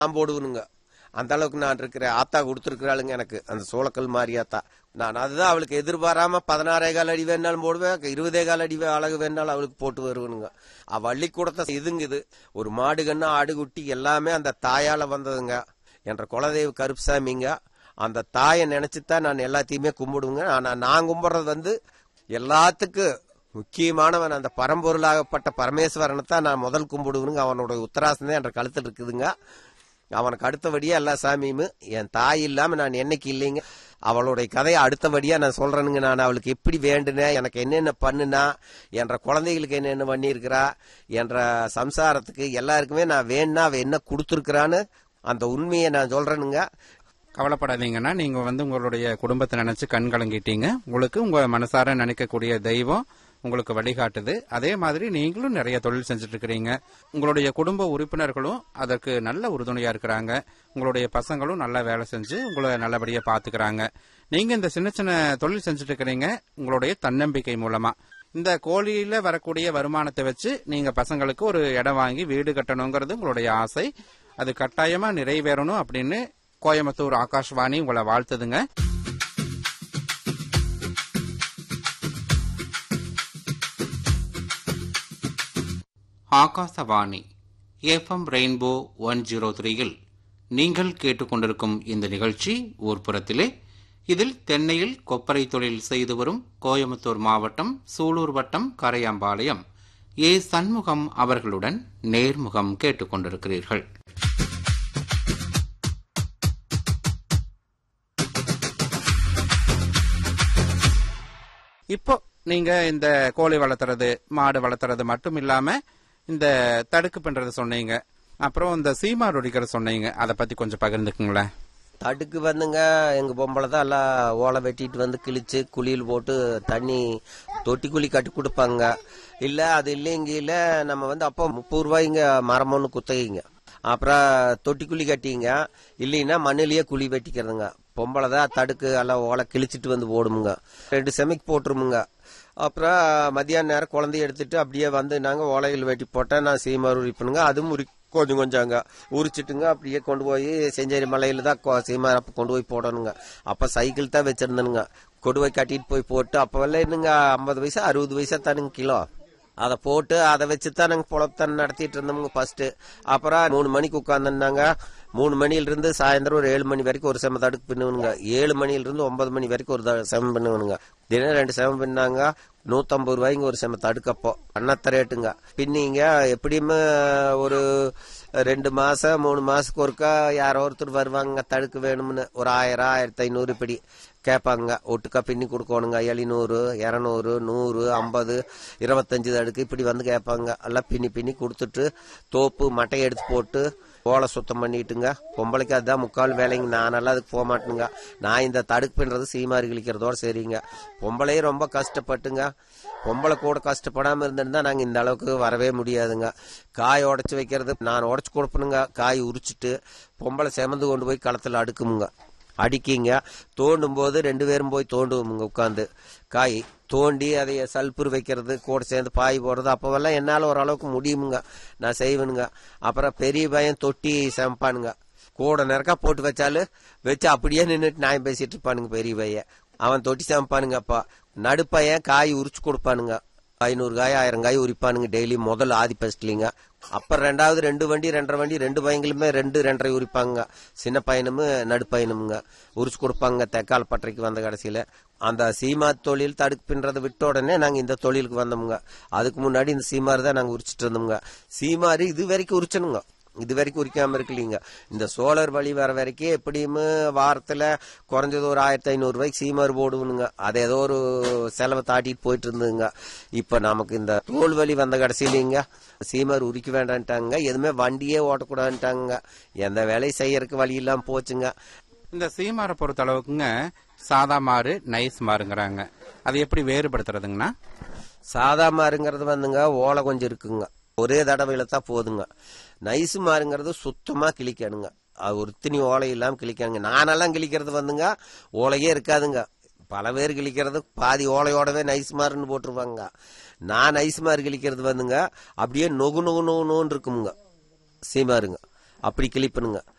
நான் போடுவனுங்க அந்த அளவுக்கு நான் இருக்கிறேன் ஆத்தா கொடுத்துருக்கிறாளுங்க எனக்கு அந்த சோளக்கல் மாதிரி ஆத்தா நான் அதுதான் அவளுக்கு எதிர்பாராம பதினாறே கால் அடி வேணாலும் போடுவேன் இருபதே கால் அடி அழகு வேணாலும் அவளுக்கு போட்டு வருவனுங்க அவ வள்ளி கூடத்தை இதுங்க இது ஒரு மாடு கண்ணு ஆடு குட்டி எல்லாமே அந்த தாயால வந்ததுங்க என்ற குலதெய்வ கருப்புசாமிங்க அந்த தாயை நினைச்சுதான் நான் எல்லாத்தையுமே கும்பிடுவேங்க ஆனா நான் கும்பிடுறது வந்து எல்லாத்துக்கும் முக்கியமானவன் அந்த பரம்பொருளாகப்பட்ட பரமேஸ்வரனை தான் நான் முதல் கும்பிடுவேனுங்க அவனோட உத்தராசனே என்ற கழுத்தில் இருக்குதுங்க அவனுக்கு அடுத்தபடியா எல்லா சாமியும் என் தாய் இல்லாம நான் என்னைக்கு இல்லைங்க அவளுடைய கதையை அடுத்தபடியா நான் சொல்றேனுங்க நான் அவளுக்கு எப்படி வேண்டுனேன் எனக்கு என்னென்ன பண்ணுனா என்ற குழந்தைகளுக்கு என்னென்ன பண்ணியிருக்கிறா என்ற சம்சாரத்துக்கு எல்லாருக்குமே நான் வேணுனா அவ என்ன கொடுத்துருக்கிறான்னு அந்த உண்மையை நான் சொல்றேனுங்க கவலைப்படாதீங்கன்னா நீங்க வந்து உங்களுடைய குடும்பத்தை நினைச்சு கண் கலங்கிட்டீங்க உங்களுக்கு உங்க மனசார நினைக்கக்கூடிய தெய்வம் உங்களுக்கு வழிகாட்டுது அதே மாதிரி நீங்களும் நிறைய தொழில் செஞ்சுட்டு இருக்கிறீங்க உங்களுடைய குடும்ப உறுப்பினர்களும் அதற்கு நல்ல உறுதுணையா இருக்கிறாங்க உங்களுடைய பசங்களும் நல்லா வேலை செஞ்சு உங்களை நல்லபடியா பாத்துக்கிறாங்க நீங்க இந்த சின்ன சின்ன தொழில் செஞ்சுட்டு இருக்கிறீங்க உங்களுடைய தன்னம்பிக்கை மூலமா இந்த கோழியில வரக்கூடிய வருமானத்தை வச்சு நீங்க பசங்களுக்கு ஒரு இடம் வாங்கி வீடு கட்டணுங்கிறது உங்களுடைய ஆசை அது கட்டாயமா நிறைவேறணும் அப்படின்னு கோயம்புத்தூர் ஆகாஷ்வாணி உங்களை வாழ்த்துதுங்க Akashvani FM rainbow one zero த்ரீயில் நீங்கள் கேட்டுக்கொண்டிருக்கும் இந்த நிகழ்ச்சி ஊர்ப்புறத்திலே இதில் தென்னையில் கொப்பரை தொழில் செய்து வரும் கோயம்புத்தூர் மாவட்டம் சூலூர் வட்டம் கரையாம்பாளையம் ஏ சண்முகம் அவர்களுடன் நேர்முகம் கேட்டுக்கொண்டிருக்கிறீர்கள் இப்போ நீங்க இந்த கோழி வளர்த்துறது மாடு வளர்த்துறது மட்டும் இல்லாம இந்த தடுக்கு பண்றது சொன்னீங்க அப்புறம் இந்த சீமார் ஒடிக்கிறது சொன்னீங்க அதை பத்தி கொஞ்சம் பகிர்ந்துக்குங்களேன் தடுக்கு வந்துங்க எங்க பொம்பளை தான் எல்லாம் ஓலை வெட்டிட்டு வந்து கிழிச்சு குழியில் போட்டு தண்ணி தொட்டி குழி கட்டி கொடுப்பாங்க இல்ல அது இல்லைங்கில நம்ம வந்து அப்போ முப்பது ரூபாய்ங்க மரம் ஒன்று குத்தகைங்க அப்புறம் தொட்டி குழி கட்டிங்க இல்லைன்னா மண்ணிலேயே குழி வெட்டிக்கிறதுங்க பொம்பளை தான் தடுக்கு எல்லாம் ஓலை கிழிச்சிட்டு வந்து போடுமுங்க ரெண்டு செமைக்கு போட்டுருமுங்க அப்புறம் மத்தியான நேரம் குழந்தைய எடுத்துட்டு அப்படியே வந்து நாங்கள் ஓலைகள் வெட்டி போட்டேன் நான் சீமார் உரிப்பணுங்க அதுவும் உரி கொஞ்சம் கொஞ்சங்க உரிச்சிட்டுங்க அப்படியே கொண்டு போய் செஞ்சேரி மலையில தான் கொ- சீமார் அப்போ கொண்டு போய் போடணுங்க அப்போ சைக்கிள் தான் வச்சிருந்தனுங்க கொண்டு போய் கட்டிட்டு போய் போட்டு அப்போவெல்லாம் என்னங்க ஐம்பது பைசா அறுபது பைசா தானுங்க கிலோ அதை போட்டு அதை வச்சு தான் நாங்கள் பொழப்பத்தன் நடத்திட்டு இருந்தோமுங்க ஃபர்ஸ்ட் அப்புறம் மூணு மணிக்கு உட்காந்துருந்தாங்க மூணு மணியிலிருந்து சாயந்தரம் ஒரு ஏழு மணி வரைக்கும் ஒரு செம தடுக்கு பின்னுவனுங்க ஏழு மணியிலிருந்து ஒன்பது மணி வரைக்கும் ஒரு த- செமம் பண்ணுவனுங்க தினம் ரெண்டு செமம் பின்னாங்க நூத்தம்பது ரூபாய்ங்க ஒரு செம தடுக்கப்போ அன்னத்த ரேட்டுங்க பின்னிங்க எப்படியுமே ஒரு ரெண்டு மாசம் மூணு மாசத்துக்கு ஒருக்கா யாரோ ஒருத்தர் வருவாங்க தடுக்கு வேணும்னு ஒரு ஆயிரம் ஆயிரத்தி ஐநூறு இப்படி கேட்பாங்க ஒட்டுக்கா பின்னி கொடுக்கணுங்க எழுநூறு இரநூறு நூறு ஐம்பது இருபத்தஞ்சு தடுக்கு இப்படி வந்து கேட்பாங்க எல்லாம் பின்னி பின்னி கொடுத்துட்டு தோப்பு மட்டையை எடுத்து போட்டு ஓலை சுத்தம் பண்ணிட்டுங்க பொம்பளைக்கு அதுதான் முக்கால் வேலைங்க நானெல்லாம் அதுக்கு போக மாட்டேங்க நான் இந்த தடுப்பு பின்றது சீமாரி கிழிக்கிறதோட சரிங்க பொம்பளையும் ரொம்ப கஷ்டப்பட்டுங்க பொம்பளை கூட கஷ்டப்படாம இருந்திருந்தா நாங்க இந்த அளவுக்கு வரவே முடியாதுங்க காய் உடைச்சு வைக்கிறது நான் உடைச்சு கொடுப்பனுங்க காய் உரிச்சிட்டு பொம்பளை செமந்து கொண்டு போய் களத்துல அடுக்குமுங்க அடிக்கிங்க தோண்டும் போது ரெண்டு பேரும் போய் தோண்டுவோமுங்க உட்காந்து காய் தோண்டி அதை சல்புர் வைக்கிறது கூட சேர்ந்து பாய் போடுறது அப்போவெல்லாம் என்னால் ஓரளவுக்கு முடியுமுங்க நான் செய்வேனுங்க அப்புறம் பெரிய பையன் தொட்டி சமைப்பானுங்க கூட நெருக்கா போட்டு வச்சாலும் வச்சு அப்படியே நின்றுட்டு நியாயம் பேசிட்டு இருப்பானுங்க பெரிய பையன் அவன் தொட்டி சமைப்பானுங்க அப்பா நடுப்பையன் காய் உரிச்சு கொடுப்பானுங்க ஐநூறு காய் ஆயிரம் காய் உரிப்பானுங்க டெய்லி முதல் ஆதி ஃபர்ஸ்ட்லிங்க அப்புறம் ரெண்டாவது ரெண்டு வண்டி ரெண்டரை வண்டி ரெண்டு பையங்களுமே ரெண்டு ரெண்டரை உரிப்பாங்க சின்ன பையனும் நடுப்பையனுமுங்க உரிச்சு கொடுப்பாங்க தெக்கால் பட்டறைக்கு வந்த கடைசியில அந்த சீமா தொழில் தடுப்பு பின்றதை விட்ட உடனே நாங்க இந்த தொழிலுக்கு வந்தோமுங்க அதுக்கு முன்னாடி இந்த சீமாறு தான் நாங்க உரிச்சிட்டு இருந்தோமுங்க சீமாறு இது வரைக்கும் உரிச்சனுங்க இது வரைக்கும் உரிக்காம இருக்கலீங்க இந்த சோலார் வழி வர வரைக்கும் எப்படியும் வாரத்துல குறைஞ்சது ஒரு ஆயிரத்தி ஐநூறு ரூபாய்க்கு சீமார் போடுவனுங்க அது ஏதோ ஒரு செலவை தாட்டிட்டு போயிட்டு இருந்ததுங்க இப்ப நமக்கு இந்த தோல் வழி வந்த கடைசியிலங்க சீமார் உரிக்க வேண்டான்ட்டாங்க எதுவுமே வண்டியே ஓட்டக்கூடாதுன்ட்டாங்க எந்த வேலையும் செய்யறதுக்கு வழி இல்லாம போச்சுங்க இந்த சீமாரை பொறுத்த அளவுக்குங்க சாதா மாறு நைஸ் மாறுங்கிறாங்க அது எப்படி வேறுபடுத்துறதுங்கண்ணா சாதா மாறுங்கிறது வந்துங்க ஓலை கொஞ்சம் இருக்குங்க ஒரே தடவையில தான் போதுங்க நைஸ் மாறுங்கிறது சுத்தமா கிளிக்கணுங்க அது ஒரு திணி ஓலை இல்லாம கிளிக்காங்க நானெல்லாம் கிளிக்கிறது வந்துங்க ஓலையே இருக்காதுங்க பல பேர் கிளிக்கிறது பாதி ஓலையோடவே நைஸ் மாறுன்னு போட்டுருவாங்க நான் நைஸ் மாறு கிளிக்கிறது வந்துங்க அப்படியே நொகு நொகு நொகு நொகுன்னு இருக்குமுங்க சீமாருங்க அப்படி கிளிப்பனுங்க